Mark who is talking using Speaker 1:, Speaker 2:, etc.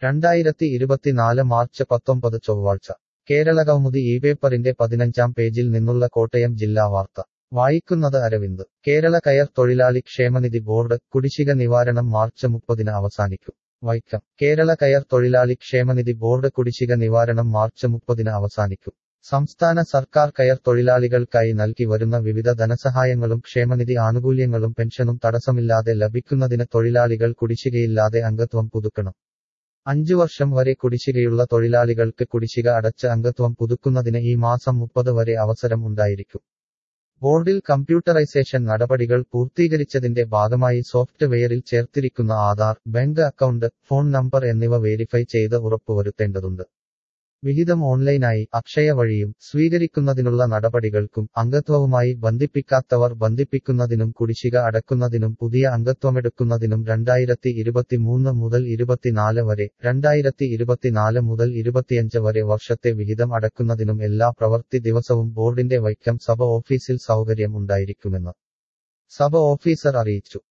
Speaker 1: രണ്ടായിരത്തി ഇരുപത്തിനാല് മാർച്ച് പത്തൊമ്പത് ചൊവ്വാഴ്ച കേരളകൗമുദി ഈ പേപ്പറിന്റെ പതിനഞ്ചാം പേജിൽ നിന്നുള്ള കോട്ടയം ജില്ലാ വാർത്ത വായിക്കുന്നത് അരവിന്ദ് കേരള കയർ തൊഴിലാളി ക്ഷേമനിധി ബോർഡ് കുടിശ്ശിക നിവാരണം മാർച്ച് മുപ്പതിന് അവസാനിക്കും വൈക്കം കേരള കയർ തൊഴിലാളി ക്ഷേമനിധി ബോർഡ് കുടിശ്ശിക നിവാരണം മാർച്ച് മുപ്പതിന് അവസാനിക്കും സംസ്ഥാന സർക്കാർ കയർ തൊഴിലാളികൾക്കായി നൽകി വരുന്ന വിവിധ ധനസഹായങ്ങളും ക്ഷേമനിധി ആനുകൂല്യങ്ങളും പെൻഷനും തടസ്സമില്ലാതെ ലഭിക്കുന്നതിന് തൊഴിലാളികൾ കുടിശ്ശികയില്ലാതെ അംഗത്വം പുതുക്കണം അഞ്ചു വർഷം വരെ കുടിശ്ശികയുള്ള തൊഴിലാളികൾക്ക് കുടിശ്ശിക അടച്ച് അംഗത്വം പുതുക്കുന്നതിന് ഈ മാസം മുപ്പത് വരെ അവസരം ഉണ്ടായിരിക്കും ബോർഡിൽ കമ്പ്യൂട്ടറൈസേഷൻ നടപടികൾ പൂർത്തീകരിച്ചതിന്റെ ഭാഗമായി സോഫ്റ്റ്വെയറിൽ ചേർത്തിരിക്കുന്ന Aadhaar bank account phone number എന്നിവ വെരിഫൈ ചെയ്ത് ഉറപ്പുവരുത്തേണ്ടതുണ്ട് വിഹിതം ഓൺലൈനായി അക്ഷയ വഴിയും സ്വീകരിക്കുന്നതിനുള്ള നടപടികൾക്കും അംഗത്വവുമായി ബന്ധിപ്പിക്കാത്തവർ ബന്ധിപ്പിക്കുന്നതിനും കുടിശ്ശിക അടക്കുന്നതിനും പുതിയ അംഗത്വമെടുക്കുന്നതിനും രണ്ടായിരത്തി ഇരുപത്തിമൂന്ന് മുതൽ ഇരുപത്തിനാല് വരെ രണ്ടായിരത്തി ഇരുപത്തിനാല് മുതൽ ഇരുപത്തിയഞ്ച് വരെ വർഷത്തെ വിഹിതം അടക്കുന്നതിനും എല്ലാ പ്രവൃത്തി ദിവസവും ബോർഡിന്റെ വൈക്കം സഭ ഓഫീസിൽ സൗകര്യം ഉണ്ടായിരിക്കുമെന്ന് സഭ ഓഫീസർ അറിയിച്ചു